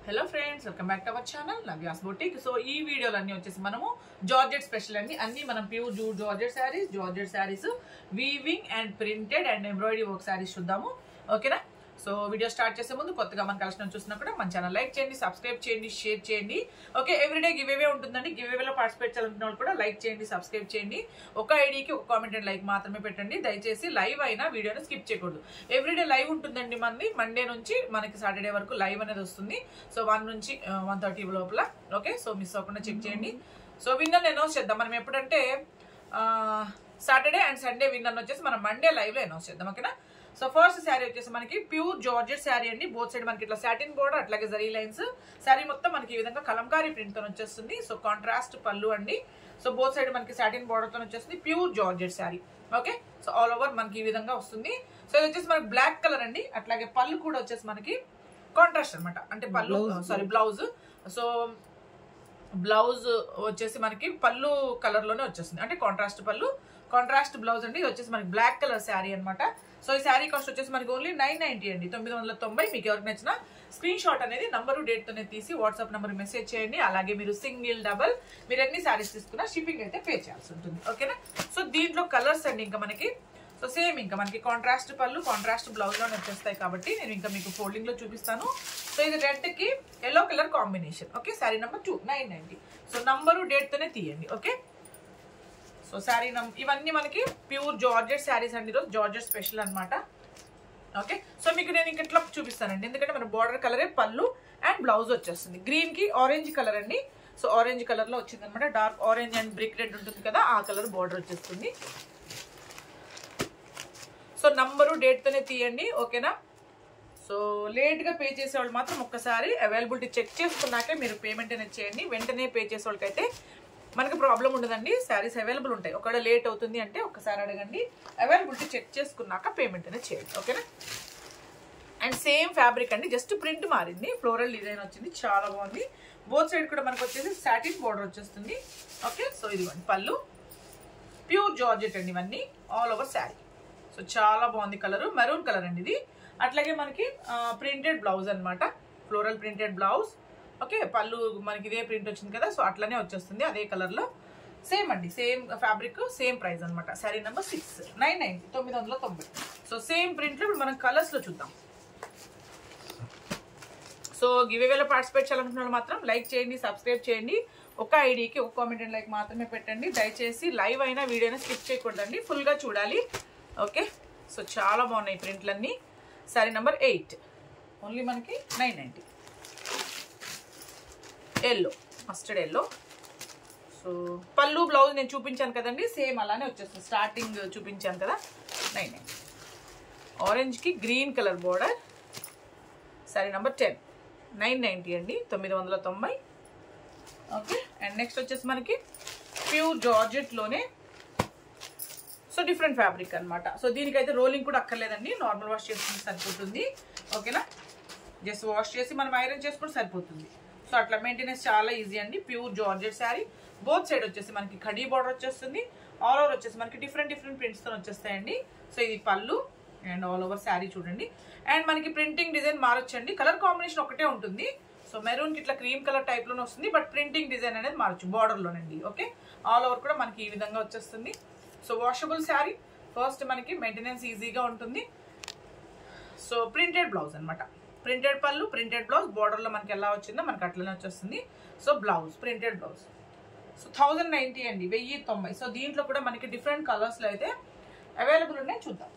hello friends welcome back to our channel Navya's boutique so ఈ వీడియోలు అన్ని వచ్చేసి మనము జార్జెట్ స్పెషల్ అండి అన్ని మనం ప్యూర్ జూ georgette saris georgette saris weaving and printed and embroidery work saris చూద్దాము ఓకేనా సో వీడియో స్టార్ట్ చేసే ముందు కొత్తగా మన కలెక్షన్ చూసినా కూడా మన ఛానల్ లైక్ చేయండి సబ్స్క్రైబ్ చేయండి షేర్ చేయండి ఓకే ఎవ్రీడే గివ్ అవే ఉంటుందండి గివ్ అవేలో పార్టిసిపేట్ చేయాలనుకున్న వాళ్ళు కూడా లైక్ చేయండి సబ్స్క్రైబ్ చేయండి ఒక ఐడికి ఒక కామెంట్ అండ్ లైక్ మాత్రమే పెట్టండి దయచేసి లైవ్ అయినా వీడియోని స్కిప్ చేయకూడదు ఎవ్రీడే లైవ్ ఉంటుందండి మనది మండే నుంచి మనకి సాటర్డే వరకు లైవ్ అనేది వస్తుంది సో వన్ నుంచి వన్ థర్టీ లోపల ఓకే సో మిస్ అవ్వకుండా చెక్ చేయండి సో విన్నర్ అనౌన్స్ చేద్దాం మనం ఎప్పుడంటే సాటర్డే అండ్ సండే విన్నర్ వచ్చేసి మనం మండే లైవ్ లో అనౌన్స్ చేద్దాం ఓకేనా సో ఫస్ట్ శారీ వచ్చేసి మనకి ప్యూర్ జార్జెట్ శారీ అండి బోత్ సైడ్ మనకి ఇట్లా సాటిన్ బోర్డర్ అట్లాగే జరీ లైన్స్ శారీ మొత్తం మనకి ఈ విధంగా కలంకారీ ప్రింట్ తో వచ్చేస్తుంది సో కాంట్రాస్ట్ పళ్ళు అండి సో బోత్ సైడ్ మనకి సాటిన్ బోర్డర్ తో వచ్చేస్తుంది pure georgette sari okay so all over మనకి ఈ విధంగా వస్తుంది సో ఇది వచ్చేసి మనకి బ్లాక్ కలర్ అండి అట్లాగే పళ్ళు కూడా వచ్చేసి మనకి కాంట్రాస్ట్ అన్నమాట అంటే పళ్ళు సారీ బ్లౌజ్ సో బ్లౌజ్ వచ్చేసి మనకి పళ్ళు కలర్ లోనే వచ్చేస్తుంది అంటే కాంట్రాస్ట్ పళ్ళు కాంట్రాస్ట్ బ్లౌజ్ అండి ఇది వచ్చేసి మనకి బ్లాక్ కలర్ శారీ అనమాట సో ఈ శారీ కాస్ట్ వచ్చేసి మనకి ఓన్లీ నైన్ నైన్టీ అండి తొమ్మిది వందల తొంభై మీకు ఎవరికి నచ్చిన స్క్రీన్ షాట్ అనేది నంబరు డేట్ తోనే తీసి వాట్సాప్ నెంబర్ మెసేజ్ చేయండి అలాగే మీరు సింగిల్ డబల్ మీరు ఎన్ని శారీస్ తీసుకున్నా షిప్పింగ్ అయితే పే చేయాల్సి ఉంటుంది ఓకేనా సో దీంట్లో కలర్స్ అండి ఇంకా మనకి సో సేమ్ ఇంకా మనకి కాంట్రాస్ట్ పళ్ళు కాంట్రాస్ట్ బ్లౌజ్ లోనే వచ్చేస్తాయి కాబట్టి నేను ఇంకా మీకు ఫోల్డింగ్ లో చూపిస్తాను సో ఇది రెడ్ కి yellow colour combination okay sari number two nine ninety so number date తోనే తీయండి ఓకే సో శారీ నం ఇవన్నీ మనకి ప్యూర్ జార్జెట్ శారీస్ అండి ఈరోజు జార్జెట్ స్పెషల్ అనమాట ఓకే సో మీకు నేను ఇంక ఇట్లా చూపిస్తానండి ఎందుకంటే మన బార్డర్ కలరే పళ్ళు అండ్ బ్లౌజ్ వచ్చేస్తుంది గ్రీన్ కి ఆరెంజ్ కలర్ అండి సో ఆరెంజ్ కలర్ లో వచ్చింది అనమాట dark orange and brick red ఉంటుంది కదా ఆ కలర్ బార్డర్ వచ్చేస్తుంది సో నంబరు డేట్ తోనే తీయండి ఓకేనా సో లేట్ గా పే చేసే వాళ్ళు మాత్రం ఒక్కసారి అవైలబిలిటీ చెక్ చేసుకున్నాకే మీరు పేమెంట్ అనేది చేయండి వెంటనే పే చేసే వాళ్ళకైతే మనకి ప్రాబ్లం ఉండదండి శారీస్ అవైలబుల్ ఉంటాయి ఒకవేళ లేట్ అవుతుంది అంటే ఒకసారి అడగండి అవైలబిలిటీ చెక్ చేసుకున్నాక పేమెంట్ అనేది చేయండి ఓకేనా అండ్ సేమ్ ఫ్యాబ్రిక్ అండి జస్ట్ ప్రింట్ మారింది ఫ్లోరల్ డిజైన్ వచ్చింది చాలా బాగుంది బోత్ సైడ్ కూడా మనకు వచ్చేసి సాటిన్ బోర్డర్ వచ్చేస్తుంది ఓకే సో ఇదిగోండి పళ్ళు ప్యూర్ జార్జెట్ అండి ఇవన్నీ ఆల్ ఓవర్ శారీ సో చాలా బాగుంది కలర్ మెరూన్ కలర్ అండి ఇది అట్లాగే మనకి ప్రింటెడ్ బ్లౌజ్ అనమాట ఫ్లోరల్ ప్రింటెడ్ బ్లౌజ్ ఓకే పళ్ళు మనకి ఇదే ప్రింట్ వచ్చింది కదా సో అట్లనే వచ్చేస్తుంది అదే కలర్లో సేమ్ అండి సేమ్ ఫ్యాబ్రిక్ సేమ్ ప్రైస్ అనమాట sari number six nine nine తొమ్మిది వందల తొంభై సో సేమ్ ప్రింట్లో ఇప్పుడు మనం కలర్స్లో చూద్దాం సో గివ్ అవేలో పార్టిసిపేట్ చేయాలనుకున్న వాళ్ళు మాత్రం లైక్ చేయండి సబ్స్క్రైబ్ చేయండి ఒక ఐడికి ఒక కామెంట్ అండ్ లైక్ మాత్రమే పెట్టండి దయచేసి లైవ్ అయినా వీడియోని స్కిప్ చేయకూడదండి ఫుల్గా చూడాలి ఓకే సో చాలా బాగున్నాయి ప్రింట్లన్నీ సారీ నెంబర్ ఎయిట్ ఓన్లీ మనకి nine ninety yellow mustard yellow so పళ్ళు బ్లౌజ్ నేను చూపించాను కదండి సేమ్ అలానే వచ్చేస్తుంది స్టార్టింగ్ చూపించాను కదా నైన్ నైన్ ఆరెంజ్కి green colour border sari number ten nine ninety అండి తొమ్మిది వందల తొంభై ఓకే అండ్ నెక్స్ట్ వచ్చేసి మనకి ప్యూర్ జార్జెట్లోనే సో డిఫరెంట్ ఫ్యాబ్రిక్ అనమాట సో దీనికైతే రోలింగ్ కూడా అక్కర్లేదండి నార్మల్ వాష్ చేసుకుంటే సరిపోతుంది ఓకేనా జస్ట్ వాష్ చేసి మనం ఐరన్ చేసుకుంటే సరిపోతుంది సో అట్లా మెయింటెనెన్స్ చాలా ఈజీ అండి pure georgette sari both side వచ్చేసి మనకి కడీ బార్డర్ వచ్చేస్తుంది ఆల్ ఓవర్ వచ్చేసి మనకి డిఫరెంట్ డిఫరెంట్ ప్రింట్స్తో వచ్చేస్తాయండి సో ఇది పళ్ళు అండ్ ఆల్ ఓవర్ శారీ చూడండి అండ్ మనకి ప్రింటింగ్ డిజైన్ మారొచ్చండి కలర్ కాంబినేషన్ ఒకటే ఉంటుంది సో మెరూన్కి ఇట్లా క్రీమ్ కలర్ టైప్లోనే వస్తుంది బట్ ప్రింటింగ్ డిజైన్ అనేది మారచ్చు బార్డర్లోనండి ఓకే ఆల్ ఓవర్ కూడా మనకి ఈ విధంగా వచ్చేస్తుంది సో వాషబుల్ శారీ ఫస్ట్ మనకి మెయింటెనెన్స్ ఈజీగా ఉంటుంది సో ప్రింటెడ్ బ్లౌజ్ అనమాట ప్రింటెడ్ పళ్ళు ప్రింటెడ్ బ్లౌజ్ బార్డర్లో మనకి ఎలా వచ్చిందో మనకి అట్లనే వచ్చేస్తుంది so blouse printed blouse so thousand ninety అండి వెయ్యి తొంభై సో దీంట్లో కూడా మనకి డిఫరెంట్ కలర్స్లో అయితే అవైలబుల్ ఉన్నాయి చూద్దాం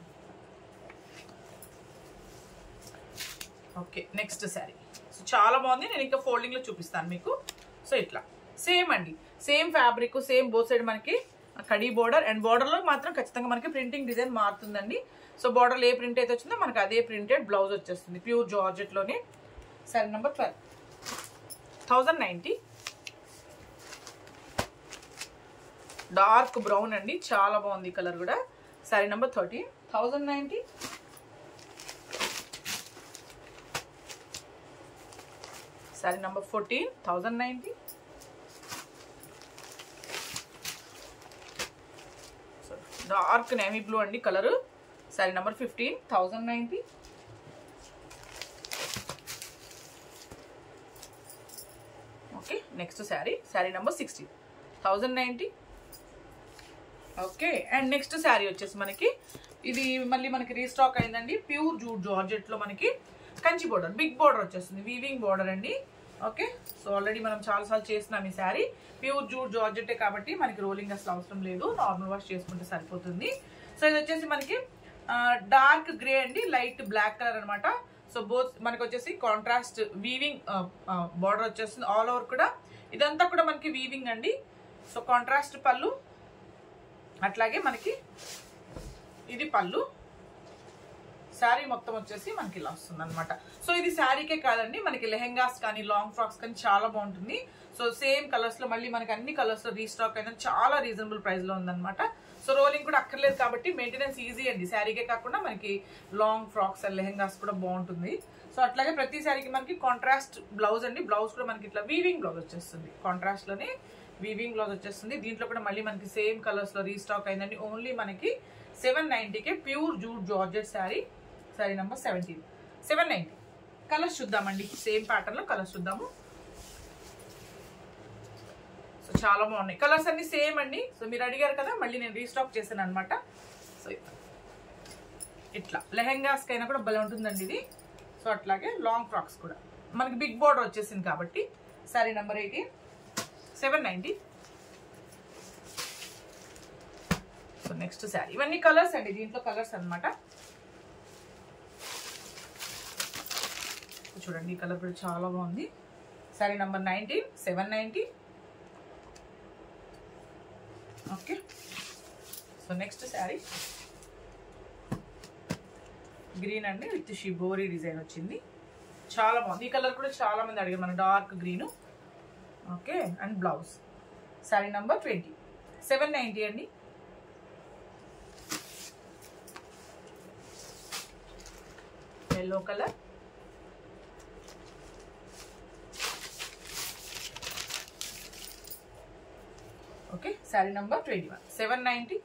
ఓకే నెక్స్ట్ శారీ సో చాలా బాగుంది నేను ఇంకా ఫోల్డింగ్లో చూపిస్తాను మీకు సో ఇట్లా సేమ్ అండి same fabric same both side మనకి కడీ బోర్డర్ అండ్ బోర్డర్లో మాత్రం ఖచ్చితంగా మనకి ప్రింటింగ్ డిజైన్ మారుతుందండి సో బార్డర్లో ఏ ప్రింట్ అయితే వచ్చిందో మనకి అదే ప్రింటెడ్ బ్లౌజ్ వచ్చేస్తుంది ప్యూర్ జార్జెట్లోనే సరే number twelve thousand ninety dark brown అండి చాలా బాగుంది కలర్ కూడా sari number thirteen thousand ninety sari number fourteen thousand ninety dark navy blue అండి colour sari number fifteen thousand ninety okay next sari sari number sixty thousand ninety okay and next sari వచ్చేసి మనకి ఇది మళ్ళీ మనకి రీస్టాక్ అయిందండి ప్యూర్ జూట్ జార్జెట్ లో మనకి కంచి బోర్డర్ బిగ్ బోర్డర్ వచ్చేస్తుంది వీవింగ్ బోర్డర్ అండి ఓకే సో ఆల్రెడీ మనం చాలా సార్లు చేసినాం ఈ శారీ ప్యూర్ జూట్ జార్జెటే కాబట్టి మనకి రోలింగ్ అసలు అవసరం లేదు నార్మల్ వాష్ చేసుకుంటే సరిపోతుంది సో ఇది వచ్చేసి మనకి డార్క్ గ్రే అండి లైట్ బ్లాక్ కలర్ అన్నమాట సో బోత్ మనకి వచ్చేసి కాంట్రాస్ట్ వీవింగ్ బార్డర్ వచ్చేస్తుంది ఆల్ ఓవర్ కూడా ఇదంతా కూడా మనకి వీవింగ్ అండి సో కాంట్రాస్ట్ పళ్ళు అట్లాగే మనకి ఇది పళ్ళు శారీ మొత్తం వచ్చేసి మనకి ఇలా వస్తుంది అనమాట సో ఇది శారీకే కాదండి మనకి లెహెంగాస్ కానీ లాంగ్ ఫ్రాక్స్ కానీ చాలా బాగుంటుంది సో సేమ్ కలర్స్ లో మళ్ళీ మనకి అన్ని కలర్స్ లో రీస్టాక్ అయితే చాలా రీజనబుల్ ప్రైస్ లో ఉందన్నమాట సో రోలింగ్ కూడా అక్కర్లేదు కాబట్టి మెయింటెనెన్స్ ఈజీ అండి శారీకే కాకుండా మనకి లాంగ్ ఫ్రాక్స్ అండ్ లెహెంగాస్ కూడా బాగుంటుంది సో అట్లాగే ప్రతి శారీకి మనకి కాంట్రాస్ట్ బ్లౌజ్ అండి బ్లౌజ్ కూడా మనకి ఇట్లా వీవింగ్ బ్లౌజ్ వచ్చేస్తుంది కాంట్రాస్ట్ లోనే వీవింగ్ బ్లౌజ్ వచ్చేస్తుంది దీంట్లో కూడా మళ్ళీ మనకి సేమ్ కలర్స్ లో రీస్టాక్ అయిందండి ఓన్లీ మనకి సెవెన్ నైన్టీకే pure jute georgette sari sari number seventeen seven ninety colours చూద్దామండి సేమ్ ప్యాటర్న్ లో కలర్స్ చూద్దాము సో చాలా బాగున్నాయి కలర్స్ అన్ని సేమ్ అండి సో మీరు అడిగారు కదా మళ్ళీ నేను రీస్టాక్ చేశాను అనమాట సో ఇట్లా లెహెంగాస్ కైనా కూడా భలే ఉంటుందండి ఇది సో అట్లాగే లాంగ్ ఫ్రాక్స్ కూడా మనకి బిగ్ బోర్డర్ వచ్చేసింది కాబట్టి sari number eighteen seven ninety so next sari ఇవన్నీ కలర్స్ అండి దీంట్లో కలర్స్ అన్నమాట చూడండి ఈ కలర్ కూడా చాలా బాగుంది sari number nineteen seven ninety okay so next sari green అండి విత్ షిబోరీ డిజైన్ వచ్చింది చాలా బాగుంది ఈ కలర్ కూడా చాలా మంది అడిగారు మన dark green okay and blouse sari number twenty seven ninety అండి yellow colour okay sari number twenty one seven ninety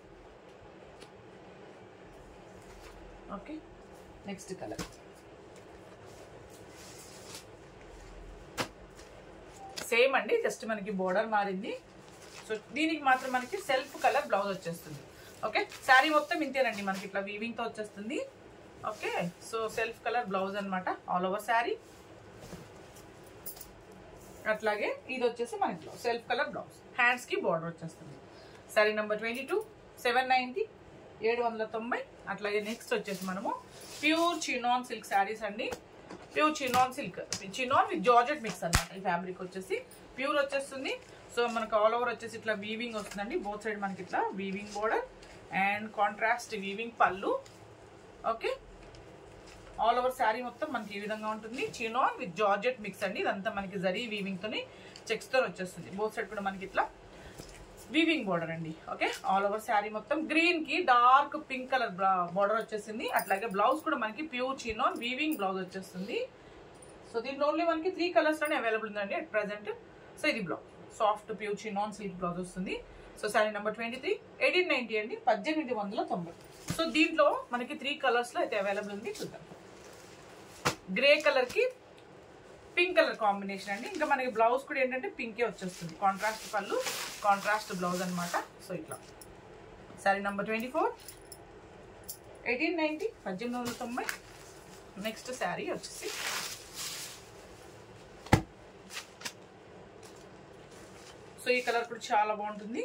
okay next colour same అండి జస్ట్ మనకి బోర్డర్ మారింది సో దీనికి మాత్రం మనకి సెల్ఫ్ కలర్ బ్లౌజ్ వచ్చేస్తుంది ఓకే శారీ మొత్తం ఇంతేనండి మనకి ఇట్లా వీవింగ్ తో వచ్చేస్తుంది okay so self colour blouse అన్నమాట ఆల్ ఓవర్ శారీ అట్లాగే ఇది వచ్చేసి మనకి blouse self colour blouse hands కి బార్డర్ వచ్చేస్తుంది sari number twenty two seven ninety ఏడు వందల తొంభై అట్లాగే నెక్స్ట్ వచ్చేసి మనము ప్యూర్ చినాన్ సిల్క్ శారీస్ అండి pure chinon silk chinon with georgette mix అన్నమాట ఈ ఫ్యాబ్రిక్ వచ్చేసి ప్యూర్ వచ్చేస్తుంది సో మనకు ఆల్ ఓవర్ వచ్చేసి ఇట్లా వీవింగ్ వస్తుందండి బోత్ సైడ్ మనకి ఇట్లా weaving border and contrast weaving పళ్ళు ఓకే ఆల్ ఓవర్ శారీ మొత్తం మనకి ఈ విధంగా ఉంటుంది చినాన్ విత్ జార్జెట్ మిక్స్ అండి ఇదంతా మనకి జరీ వీవింగ్ తోని చెక్స్ తో వచ్చేస్తుంది బోత్ సైడ్ కూడా మనకి ఇట్లా వీవింగ్ బోర్డర్ అండి ఓకే ఆల్ ఓవర్ శారీ మొత్తం గ్రీన్ కి డార్క్ పింక్ కలర్ బోర్డర్ వచ్చేసింది అట్లాగే బ్లౌజ్ కూడా మనకి ప్యూర్ చినాన్ వీవింగ్ బ్లౌజ్ వచ్చేస్తుంది సో దీంట్లో ఓన్లీ మనకి త్రీ కలర్స్ లోనే అవైలబుల్ ఉందండి అట్ ప్రెసెంట్ సో ఇది blouse soft pure chinon silk blouse వస్తుంది so sari number twenty three eighteen ninety అండి పద్దెనిమిది వందల తొంభై సో దీంట్లో మనకి త్రీ కలర్స్ లో అయితే అవైలబుల్ ఉంది చూద్దాం గ్రే కలర్ కి పింక్ కలర్ కాంబినేషన్ అండి ఇంకా మనకి బ్లౌజ్ కూడా ఏంటంటే పింకే వచ్చేస్తుంది కాంట్రాస్ట్ పళ్ళు కాంట్రాస్ట్ బ్లౌజ్ అనమాట సో ఇట్లా sari number twenty four eighteen ninety పద్దెనిమిది వందల తొంభై నెక్స్ట్ శారీ వచ్చేసి సో ఈ కలర్ కూడా చాలా బాగుంటుంది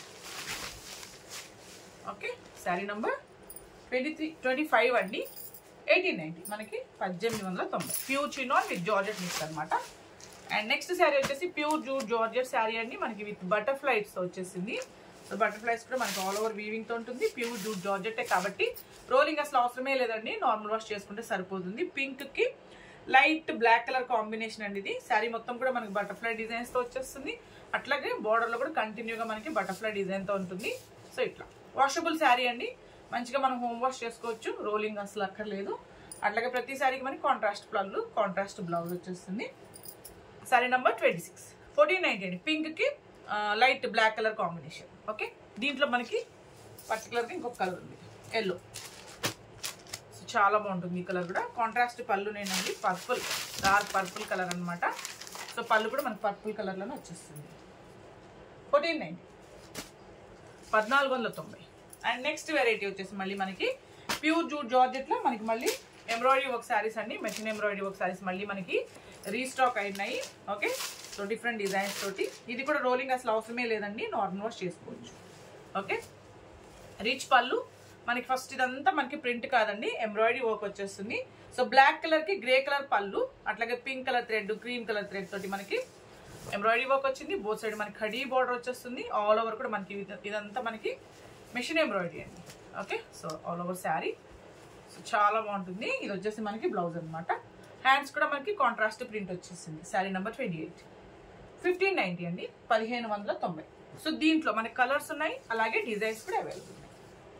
okay sari number twenty three twenty five అండి ఎయిటీన్ నైన్టీ మనకి పద్దెనిమిది వందల తొంభై pure chinon with georgette mix అనమాట అండ్ నెక్స్ట్ శారీ వచ్చేసి ప్యూర్ జూట్ జార్జెట్ శారీ అండి మనకి విత్ బటర్ఫ్లైస్ వచ్చేసింది సో బటర్ఫ్లైస్ కూడా మనకి ఆల్ ఓవర్ వీవింగ్ తో ఉంటుంది ప్యూర్ జూట్ జార్జెటే కాబట్టి రోలింగ్ అసలు అవసరమే లేదండి నార్మల్ వాష్ చేసుకుంటే సరిపోతుంది పింక్ కి లైట్ బ్లాక్ కలర్ కాంబినేషన్ అండి ఇది శారీ మొత్తం కూడా మనకి బటర్ఫ్లై డిజైన్స్ తో వచ్చేస్తుంది అట్లాగే బార్డర్ లో కూడా కంటిన్యూగా మనకి బటర్ఫ్లై డిజైన్ తో ఉంటుంది సో ఇట్లా వాషబుల్ శారీ అండి మంచిగా మనం హోమ్ వాష్ చేసుకోవచ్చు రోలింగ్ అసలు అక్కర్లేదు అట్లాగే ప్రతి శారీకి మనకి కాంట్రాస్ట్ పళ్ళు కాంట్రాస్ట్ బ్లౌజ్ వచ్చేస్తుంది sari number twenty six fourteen ninety అండి పింక్కి light black colour combination okay దీంట్లో మనకి పర్టికులర్గా ఇంకొక కలర్ ఉంది ఎల్లో సో చాలా బాగుంటుంది ఈ కలర్ కూడా కాంట్రాస్ట్ పళ్ళు నేనండి పర్పుల్ డార్క్ పర్పుల్ కలర్ అనమాట సో పళ్ళు కూడా మనకి పర్పుల్ కలర్లోనే వచ్చేస్తుంది ఫోర్టీన్ నైన్టీ పద్నాలుగు వందల తొంభై అండ్ నెక్స్ట్ వెరైటీ వచ్చేసి మళ్ళీ మనకి ప్యూర్ జూట్ జార్జెట్లో మనకి మళ్ళీ ఎంబ్రాయిడరీ వర్క్ శారీస్ అండి మెషిన్ ఎంబ్రాయిడరీ వర్క్ శారీస్ మళ్ళీ మనకి రీస్టాక్ అయినాయి ఓకే సో డిఫరెంట్ డిజైన్స్ తోటి ఇది కూడా రోలింగ్ అసలు అవసరమే లేదండి నార్మల్ వాష్ చేసుకోవచ్చు ఓకే రిచ్ పళ్ళు మనకి ఫస్ట్ ఇదంతా మనకి ప్రింట్ కాదండి ఎంబ్రాయిడరీ వర్క్ వచ్చేస్తుంది సో బ్లాక్ కలర్ కి గ్రే కలర్ పళ్ళు అట్లాగే pink colour thread cream colour thread తోటి మనకి ఎంబ్రాయిడరీ వర్క్ వచ్చింది బోత్ సైడ్ మనకి ఖడీ బార్డర్ వచ్చేస్తుంది ఆల్ ఓవర్ కూడా మనకి ఇది- ఇదంతా మనకి మెషిన్ ఎంబ్రాయిడరీ అండి okay so all over sari so చాలా బాగుంటుంది ఇది వచ్చేసి మనకి బ్లౌజ్ అన్నమాట హ్యాండ్స్ కూడా మనకి కాంట్రాస్ట్ ప్రింట్ వచ్చేసింది sari number twenty eight fifteen ninety అండి పదిహేను వందల తొంభై సో దీంట్లో మనకి కలర్స్ ఉన్నాయి అలాగే డిజైన్స్ కూడా అవైలబుల్ ఉన్నాయి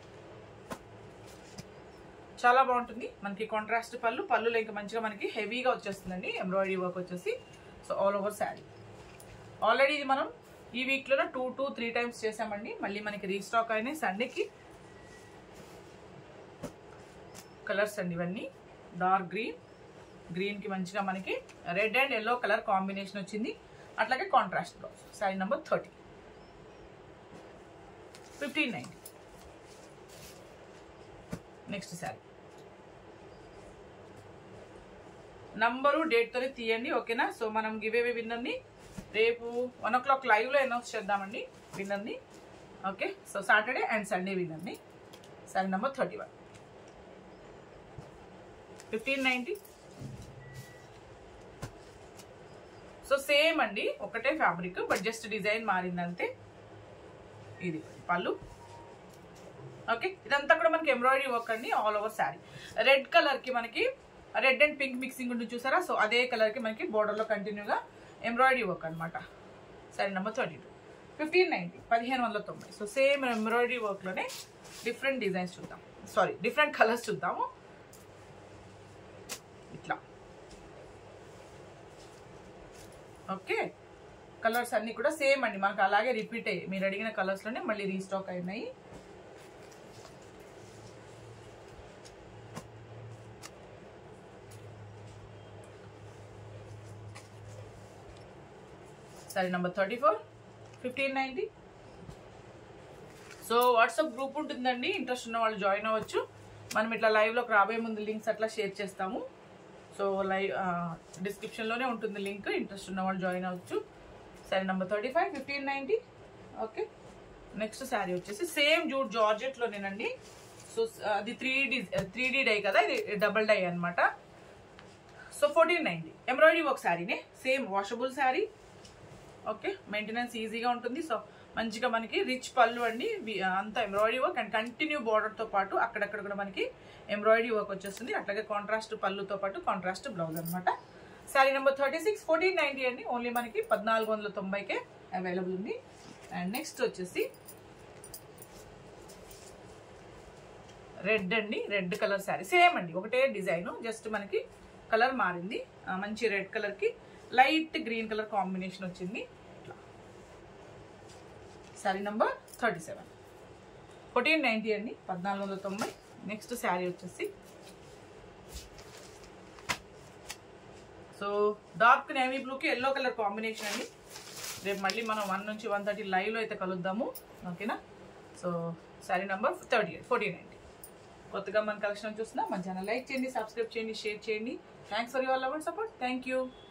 చాలా బాగుంటుంది మనకి కాంట్రాస్ట్ పళ్ళు పళ్ళులో ఇంకా మంచిగా మనకి హెవీగా వచ్చేస్తుందండి ఎంబ్రాయిడరీ వర్క్ వచ్చేసి so all over sari already ఇది మనం ఈ వీక్లో టూ టూ త్రీ టైమ్స్ చేసామండి మళ్ళీ మనకి రీస్టాక్ అయినాయి సండేకి కలర్స్ అండి ఇవన్నీ డార్క్ గ్రీన్ గ్రీన్కి మంచిగా మనకి red and yellow colour combination వచ్చింది అట్లాగే contrast blouse sari number thirty fifteen ninety next sari number డేట్తోనే తీయండి ఓకేనా సో మనం గివ్ అవే విన్నర్ని రేపు వన్ ఓ క్లాక్ లైవ్లో అనౌన్స్ చేద్దామండి విన్నర్ని okay so Saturday and Sunday విన్నర్ని sari number thirty one fifteen ninety so same అండి ఒకటే ఫ్యాబ్రిక్ బట్ జస్ట్ డిజైన్ మారిందంతే ఇది పళ్ళు ఓకే ఇదంతా కూడా మనకి ఎంబ్రాయిడరీ వర్క్ అండి all over sari red colour కి మనకి రెడ్ అండ్ పింక్ మిక్సింగ్ ఉంటుంది చూసారా సో అదే కలర్ కి మనకి border లో కంటిన్యూగా ఎంబ్రాయిడరీ వర్క్ అనమాట sari number thirty two fifteen ninety పదిహేను వందల తొంభై సో సేమ్ ఎంబ్రాయిడరీ వర్క్లోనే డిఫరెంట్ డిజైన్స్ చూద్దాం సారీ డిఫరెంట్ కలర్స్ చూద్దాము ఇట్లా ఓకే కలర్స్ అన్ని కూడా సేమ్ అండి మనకు అలాగే రిపీట్ అయ్యాయి మీరు అడిగిన కలర్స్ లోనే మళ్ళీ రీస్టాక్ అయినాయి సరే number thirty four fifteen ninety so WhatsApp group ఉంటుందండి ఇంట్రెస్ట్ ఉన్న వాళ్ళు జాయిన్ అవ్వచ్చు మనం ఇట్లా లైవ్లోకి రాబోయే ముందు లింక్స్ అట్లా షేర్ చేస్తాము సో లైవ్ డిస్క్రిప్షన్లోనే ఉంటుంది లింక్ ఇంట్రెస్ట్ ఉన్న వాళ్ళు జాయిన్ అవ్వచ్చు సరే number thirty five fifteen ninety okay next sari వచ్చేసి సేమ్ జూట్ జార్జెట్లోనేనండి సో అది three D three D dye కదా ఇది డబల్ డై అనమాట so fourteen ninety embroidery work శారీనే same washable sari okay maintenance ఈజీగా ఉంటుంది సో మంచిగా మనకి రిచ్ పళ్ళు అండి వి- అంతా ఎంబ్రాయిడరీ వర్క్ అండ్ కంటిన్యూ తో పాటు అక్కడక్కడ కూడా మనకి ఎంబ్రాయిడరీ వర్క్ వచ్చేస్తుంది అట్లాగే కాంట్రాస్ట్ పళ్ళుతో పాటు కాంట్రాస్ట్ బ్లౌజ్ అనమాట sari number thirty six fourteen ninety అండి ఓన్లీ మనకి పద్నాలుగు వందల తొంభైకే అవైలబుల్ ఉంది అండ్ నెక్స్ట్ వచ్చేసి రెడ్ అండి రెడ్ కలర్ శారీ సేమ్ అండి ఒకటే డిజైన్ జస్ట్ మనకి కలర్ మారింది ఆ, మంచి రెడ్ కలర్ కి లైట్ గ్రీన్ కలర్ కాంబినేషన్ వచ్చింది ఇట్లా sari number thirty seven fourteen ninety అండి పద్నాలుగు వందల తొంభై నెక్స్ట్ శారీ వచ్చేసి సో డార్క్ నేవీ బ్లూకి ఎల్లో కలర్ కాంబినేషన్ అండి రేపు మళ్ళీ మనం వన్ నుంచి వన్ థర్టీ లైవ్లో అయితే కలుద్దాము ఓకేనా so sari number thirty eight forty ninety కొత్తగా మన కలెక్షన్ చూస్తున్నా మన ఛానల్ లైక్ చేయండి సబ్స్క్రైబ్ చేయండి షేర్ చేయండి thanks for your love and support thank you